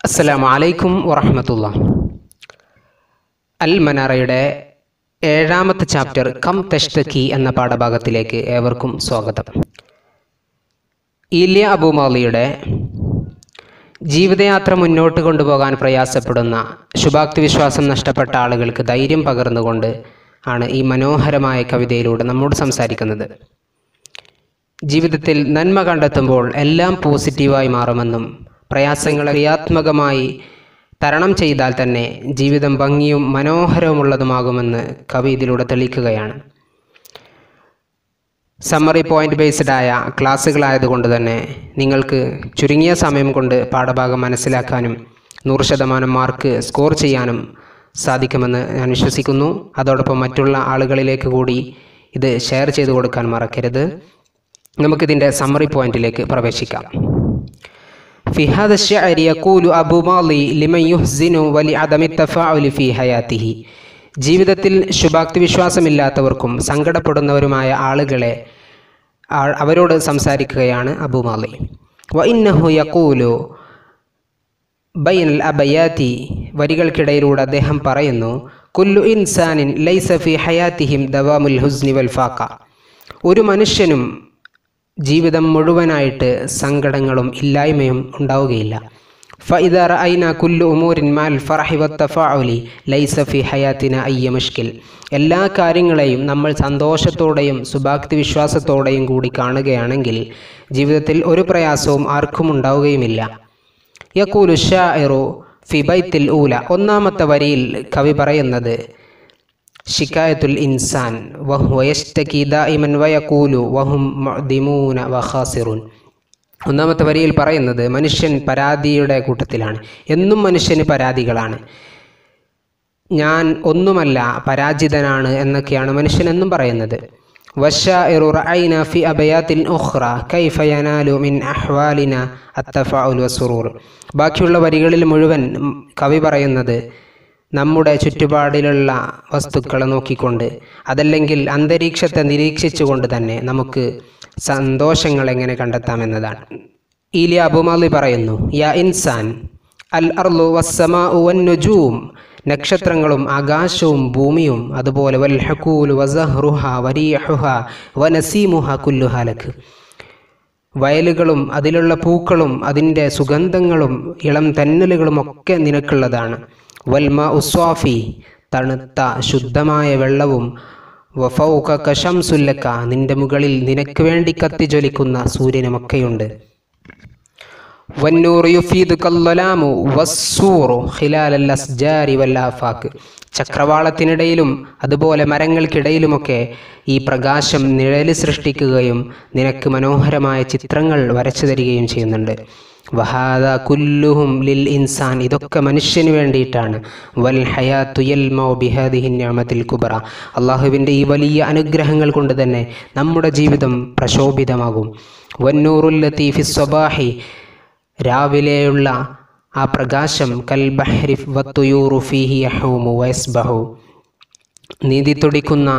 അസ്സലാമു അലൈക്കും വറഹമത്തുള്ള അൽ മനാറയുടെ ഏഴാമത്തെ ചാപ്റ്റർ കം തെഷ്തക്കി എന്ന പാഠഭാഗത്തിലേക്ക് ഏവർക്കും സ്വാഗതം ഈല്യ അബുമാലിയുടെ ജീവിതയാത്ര മുന്നോട്ട് കൊണ്ടുപോകാൻ പ്രയാസപ്പെടുന്ന ശുഭാക്തി വിശ്വാസം നഷ്ടപ്പെട്ട ആളുകൾക്ക് ധൈര്യം പകർന്നുകൊണ്ട് ആണ് ഈ മനോഹരമായ കവിതയിലൂടെ നമ്മോട് സംസാരിക്കുന്നത് ജീവിതത്തിൽ നന്മ കണ്ടെത്തുമ്പോൾ എല്ലാം പോസിറ്റീവായി മാറുമെന്നും പ്രയാസങ്ങളെ ക്രിയാത്മകമായി തരണം ചെയ്താൽ തന്നെ ജീവിതം ഭംഗിയും മനോഹരവുമുള്ളതുമാകുമെന്ന് കവി ഇതിലൂടെ തെളിയിക്കുകയാണ് സമ്മറി പോയിന്റ് ബേസ്ഡ് ആയ ക്ലാസ്സുകളായതുകൊണ്ട് തന്നെ നിങ്ങൾക്ക് ചുരുങ്ങിയ സമയം കൊണ്ട് പാഠഭാഗം മനസ്സിലാക്കാനും നൂറ് ശതമാനം മാർക്ക് സ്കോർ ചെയ്യാനും സാധിക്കുമെന്ന് ഞാൻ വിശ്വസിക്കുന്നു അതോടൊപ്പം മറ്റുള്ള ആളുകളിലേക്ക് കൂടി ഇത് ഷെയർ ചെയ്തു കൊടുക്കാൻ മറക്കരുത് നമുക്കിതിൻ്റെ സമ്മറി പോയിന്റിലേക്ക് പ്രവേശിക്കാം في هذا الشعر يقول أبو مالي لمن يحزن ولعدم التفاعل في حياته ജീവിതത്തിൽ ശുഭാക്തി വിശ്വാസമില്ലാത്തവർക്കും സങ്കടപ്പെടുന്നവരുമായ ആളുകളെ ആ- അവരോട് സംസാരിക്കുകയാണ് അബുമാലി വ ഇന്നഹു യക്കൂലു ബൈൻ അബയാത്തി വരികൾക്കിടയിലൂടെ അദ്ദേഹം പറയുന്നു കുല്ലു ഇൻസാനിൻ ലൈസ ഫി ഹയാത്തിഹിം ദവാമുൽ ഹുസ്നി വൽ ഫാക്ക ഒരു മനുഷ്യനും ജീവിതം മുഴുവനായിട്ട് സങ്കടങ്ങളും ഇല്ലായ്മയും ഉണ്ടാവുകയില്ല فإذا رأينا كل أمور مع الفرح والتفاعل ليس في حياتنا أي مشكل എല്ലാ കാര്യങ്ങളെയും നമ്മൾ സന്തോഷത്തോടെയും സുഭാക്തി വിശ്വാസത്തോടെയും കൂടി കാണുകയാണെങ്കിൽ ജീവിതത്തിൽ ഒരു പ്രയാസവും ആർക്കും ഉണ്ടാവുകയുമില്ല യക്കൂലു ഷാഇറു ഫി ബൈത്തിൽ ഊല ഒന്നാമത്തെ വരിയിൽ കവി പറയുന്നത് ഷിക്കായത്തുൽ ഇൻസാൻ വഹു യസ്തകി ദായിമൻ വയക്കൂലു വഹും മുഅ്ദിമൂന വഖാസിറുൻ ഒന്നാമത്തെ വരിയിൽ പറയുന്നത് മനുഷ്യൻ പരാതിയുടെ കൂട്ടത്തിലാണ് എന്നും മനുഷ്യന് പരാതികളാണ് ഞാൻ ഒന്നുമല്ല പരാജിതനാണ് എന്നൊക്കെയാണ് മനുഷ്യൻ എന്നും പറയുന്നത് والشاعر رأينا في أبيات أخرى كيف ينال من أحوالنا التفاؤل والسرور ബാക്കിയുള്ള വരികളിൽ മുഴുവൻ ഉം, കവി പറയുന്നത് നമ്മുടെ ചുറ്റുപാടിലുള്ള വസ്തുക്കളെ നോക്കിക്കൊണ്ട് അതല്ലെങ്കിൽ അന്തരീക്ഷത്തെ നിരീക്ഷിച്ചുകൊണ്ട് തന്നെ നമുക്ക് സന്തോഷങ്ങൾ എങ്ങനെ കണ്ടെത്താമെന്നതാണ് ഈലിയ അബുമാലി പറയുന്നു യാ ഇൻസാൻ അൽ അർലു വസ്സമാ വൻ നുജൂം നക്ഷത്രങ്ങളും ആകാശവും ഭൂമിയും അതുപോലെ വൽ ഹക്കൂൽ വസഹ്റുഹ വരീഹുഹ വനസീമുഹ കുല്ലുഹാലക്ക് വയലുകളും അതിലുള്ള പൂക്കളും അതിൻ്റെ സുഗന്ധങ്ങളും ഇളം തെന്നലുകളും ഒക്കെ നിനക്കുള്ളതാണ് വൽമ ഉസ്വാഫി തണുത്ത ശുദ്ധമായ വെള്ളവും വഫൗക കശംസുല്ലക്ക നിന്റെ മുകളിൽ നിനക്ക് വേണ്ടി കത്തിജ്വലിക്കുന്ന സൂര്യനുമൊക്കെയുണ്ട് വന്നൂർ യുഫീദ് കല്ലലാമു വസ്സൂറു ഖിലാലൽ അസ്ജാരി വല്ലാഫാക്ക് ചക്രവാളത്തിനിടയിലും അതുപോലെ മരങ്ങൾക്കിടയിലുമൊക്കെ ഈ പ്രകാശം നിഴല് സൃഷ്ടിക്കുകയും നിനക്ക് മനോഹരമായ ചിത്രങ്ങൾ വരച്ചു തരികയും ചെയ്യുന്നുണ്ട് വഹാദ കുല്ലുഹും ലിൽ ഇൻസാൻ ഇതൊക്കെ മനുഷ്യന് വേണ്ടിയിട്ടാണ് വൽ ഹയാത്തു യൽമൗ ബിഹാദിഹിൻ നിഅമത്തിൽ കുബറ അള്ളാഹുവിൻ്റെ ഈ വലിയ അനുഗ്രഹങ്ങൾ കൊണ്ട് തന്നെ നമ്മുടെ ജീവിതം പ്രശോഭിതമാകും വന്നൂറുൽ ലത്തീഫി സ്വബാഹി രാവിലെയുള്ള ആ പ്രകാശം കൽ ബഹ്രി വത്തുയൂറു ഫീഹി യഹൂമു വയസ്ബഹു നീതി തുടിക്കുന്ന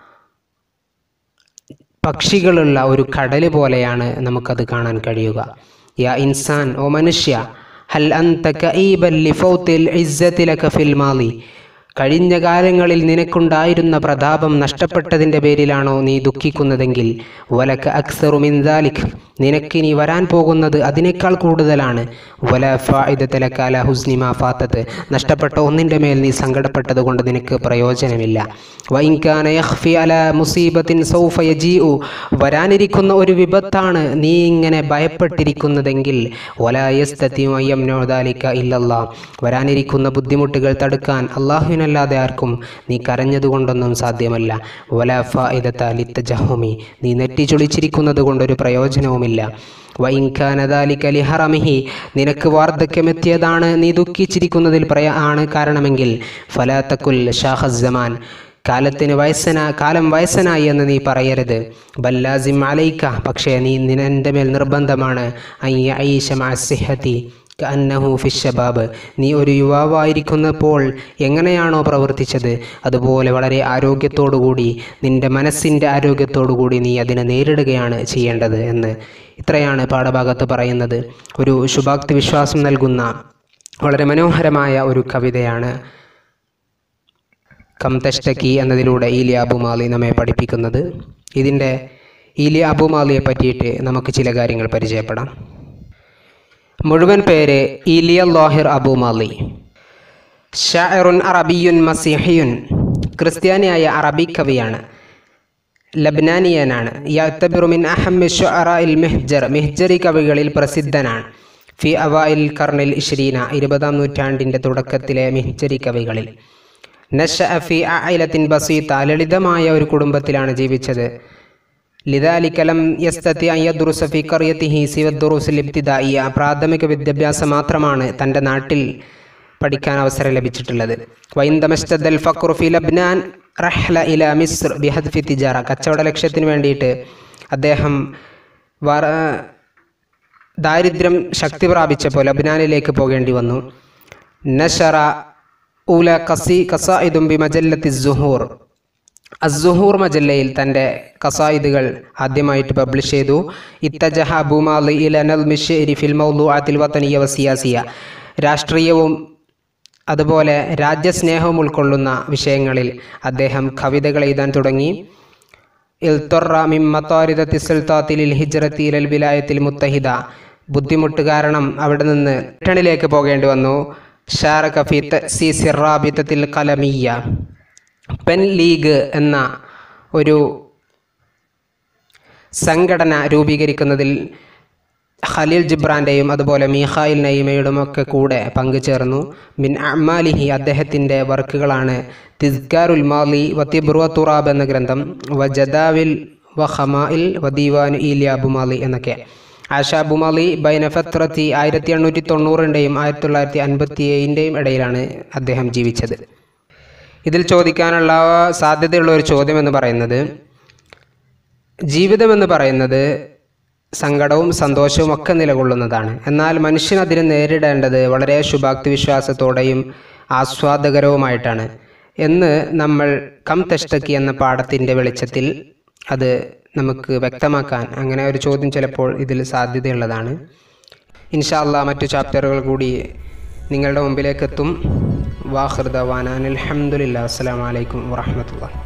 പക്ഷികളുള്ള ഒരു കടല് പോലെയാണ് നമുക്കത് കാണാൻ കഴിയുക യാ ഇൻസാൻ ഓ മനുഷ്യ ഹൽ അന്ത കഈബൻ ലിഫൗത്തിൽ ഇസ്സത്തി ലക ഫിൽ മാളി കഴിഞ്ഞ കാലങ്ങളിൽ നിനക്കുണ്ടായിരുന്ന പ്രതാപം നഷ്ടപ്പെട്ടതിൻ്റെ പേരിലാണോ നീ ദുഃഖിക്കുന്നതെങ്കിൽ വലക്ക് അക്സറു മിൻദാലിക് നിനക്കിനി വരാൻ പോകുന്നത് അതിനേക്കാൾ കൂടുതലാണ് വല ഫായിദത്തലക്കാല ഹുസ്നിമ ഫാത്തത്ത് നഷ്ടപ്പെട്ട ഒന്നിൻ്റെ മേൽ നീ സങ്കടപ്പെട്ടത് കൊണ്ട് നിനക്ക് പ്രയോജനമില്ല വൈൻകാന യഖ്ഫി അല മുസീബത്തിൻ സൗഫ യജീഉ വരാനിരിക്കുന്ന ഒരു വിപത്താണ് നീ ഇങ്ങനെ ഭയപ്പെട്ടിരിക്കുന്നതെങ്കിൽ വലായസ്തത്തിമയ്യംനോദാലിക്ക ഇല്ലല്ലാ വരാനിരിക്കുന്ന ബുദ്ധിമുട്ടുകൾ തടുക്കാൻ അള്ളാഹുവിനല്ലാതെ ആർക്കും നീ കരഞ്ഞതുകൊണ്ടൊന്നും സാധ്യമല്ല വലാ ഫായിദത്ത ലിത്തജഹുമി നീ നെറ്റിച്ചൊളിച്ചിരിക്കുന്നത് കൊണ്ടൊരു പ്രയോജനവുമില്ല വൈൻഖാനദാലിക ലിഹറമിഹി നിനക്ക് വാർദ്ധക്യമെത്തിയതാണ് നീ ദുഃഖിച്ചിരിക്കുന്നതിൽ പ്രയ ആണ് കാരണമെങ്കിൽ ഫലാത്തക്കുൽ ഷാഹസമാൻ കാലത്തിന് വയസ്സന കാലം വയസ്സനായി എന്ന് നീ പറയരുത് ബല്ലാസിം അലൈക്ക പക്ഷേ നീ നിന്റെ മേൽ നിർബന്ധമാണ് അയ്യ ഐഷമാസിഹത്തി അന്നഹു ഫിഷബാബ് നീ ഒരു യുവാവായിരിക്കുന്നപ്പോൾ എങ്ങനെയാണോ പ്രവർത്തിച്ചത് അതുപോലെ വളരെ ആരോഗ്യത്തോടുകൂടി നിന്റെ മനസ്സിൻ്റെ ആരോഗ്യത്തോടുകൂടി നീ അതിനെ നേരിടുകയാണ് ചെയ്യേണ്ടത് എന്ന് ഇത്രയാണ് പാഠഭാഗത്ത് പറയുന്നത് ഒരു ശുഭാക്തി വിശ്വാസം നൽകുന്ന വളരെ മനോഹരമായ ഒരു കവിതയാണ് കം തഷ്ടക്കി എന്നതിലൂടെ ഈലിയ അബുമാലി നമ്മെ പഠിപ്പിക്കുന്നത് ഇതിൻ്റെ ഈലിയ അബുമാലിയെ പറ്റിയിട്ട് നമുക്ക് ചില കാര്യങ്ങൾ പരിചയപ്പെടാം മുഴുവൻ പേര് ഈലിയ ലോഹിർ അബുമാലി ഷായറുൻ അറബിയുൻ മസിഹിയുൻ ക്രിസ്ത്യാനിയായ അറബി കവിയാണ് ലബ്നാനിയനാണ് യത്തബിറു മിൻ അഹമ്മി ഷുഅറഇൽ മിഹ്ജർ മിഹ്ജറി കവികളിൽ പ്രസിദ്ധനാണ് ഫി അവായിൽ കർണിൽ ഇഷ്രീന ഇരുപതാം നൂറ്റാണ്ടിൻ്റെ തുടക്കത്തിലെ മിഹ്ജറി കവികളിൽ നഷ ഫി അയിലത്തിൻ ബസീത്ത ലളിതമായ ഒരു കുടുംബത്തിലാണ് ജീവിച്ചത് ലിദാലിക്കലം യസ്തത്തി അയ്യദുറുസ ഫി കറിയത്തിഹി സിവദ്ദുറുസിൽ ഇബ്തിദായിയ പ്രാഥമിക വിദ്യാഭ്യാസം മാത്രമാണ് തൻ്റെ നാട്ടിൽ പഠിക്കാൻ അവസരം ലഭിച്ചിട്ടുള്ളത് വൈന്ദമസ്തൽ ഫക്രു ഫി ലബ്നാൻ റഹ്ല ഇല മിസ്ർ ബിഹദ്ഫി തിജാറ കച്ചവട ലക്ഷ്യത്തിന് വേണ്ടിയിട്ട് അദ്ദേഹം വറ ദാരിദ്ര്യം ശക്തി പ്രാപിച്ചപ്പോൾ ലബ്നാനിലേക്ക് പോകേണ്ടി വന്നു നഷറ ഊല കസി കസായിദും ബി മജല്ലത്തി സുഹൂർ അസുഹൂർ മജല്ലയിൽ തൻ്റെ കസായിദുകൾ ആദ്യമായിട്ട് പബ്ലിഷ് ചെയ്തു ഇത്തജഹ അബുമാലി ഇലനൽ മിഷേരി ഫിൽ മൗദുആത്തിൽ വത്തനിയ വസിയാസിയ രാഷ്ട്രീയവും അതുപോലെ രാജ്യസ്നേഹവും ഉൾക്കൊള്ളുന്ന വിഷയങ്ങളിൽ അദ്ദേഹം കവിതകൾ എഴുതാൻ തുടങ്ങി ഇൽത്തൊറ മിമ്മത്താരിദത്തി സുൽത്താത്തിൽ ഹിജ്റത്തി ഇലൽ വിലായത്തിൽ മുത്തഹിദ ബുദ്ധിമുട്ട് കാരണം അവിടെ നിന്ന് ബ്രിട്ടനിലേക്ക് പോകേണ്ടി വന്നു ഷാറഖ ഫി തഅ്സീസി റാബിത്തത്തിൽ കലമിയ പെൻ ലീഗ് എന്ന ഒരു സംഘടന രൂപീകരിക്കുന്നതിൽ ഖലീൽ ജിബ്രാൻ്റെയും അതുപോലെ മീഖായിൽ നയിമയുടെയും ഒക്കെ കൂടെ പങ്കുചേർന്നു മിൻ അമാലിഹി അദ്ദേഹത്തിൻ്റെ വർക്കുകളാണ് തിസ്കാറുൽ മാലി വത്തിബ്രുവ തുറാബ് എന്ന ഗ്രന്ഥം വ ജദാവിൽ വ ഖമായിൽ വ ദീവാനു ഈലി അബുമാലി എന്നൊക്കെ ആഷ അബുമാലി ബൈനഫത്രത്തി ആയിരത്തി എണ്ണൂറ്റി തൊണ്ണൂറിൻ്റെയും ആയിരത്തി തൊള്ളായിരത്തി അൻപത്തി ഏഴിൻ്റെയും ഇടയിലാണ് അദ്ദേഹം ജീവിച്ചത് ഇതിൽ ചോദിക്കാനുള്ള സാധ്യതയുള്ള ഒരു ചോദ്യം എന്ന് പറയുന്നത് ജീവിതം എന്ന് പറയുന്നത് സങ്കടവും സന്തോഷവും ഒക്കെ നിലകൊള്ളുന്നതാണ് എന്നാൽ മനുഷ്യൻ അതിനെ നേരിടേണ്ടത് വളരെ ശുഭാക്തി വിശ്വാസത്തോടെയും ആസ്വാദകരവുമായിട്ടാണ് എന്ന് നമ്മൾ കം തെഷ്ടക്കി എന്ന പാഠത്തിൻ്റെ വെളിച്ചത്തിൽ അത് നമുക്ക് വ്യക്തമാക്കാൻ അങ്ങനെ ഒരു ചോദ്യം ചിലപ്പോൾ ഇതിൽ സാധ്യതയുള്ളതാണ് ഇൻഷാല്ല മറ്റു ചാപ്റ്ററുകൾ കൂടി നിങ്ങളുടെ മുമ്പിലേക്ക് എത്തും വാഹൃദ വാനാൻ അലഹമുല്ല അസ്സാം വലൈക്കും വാഹമത്തുള്ള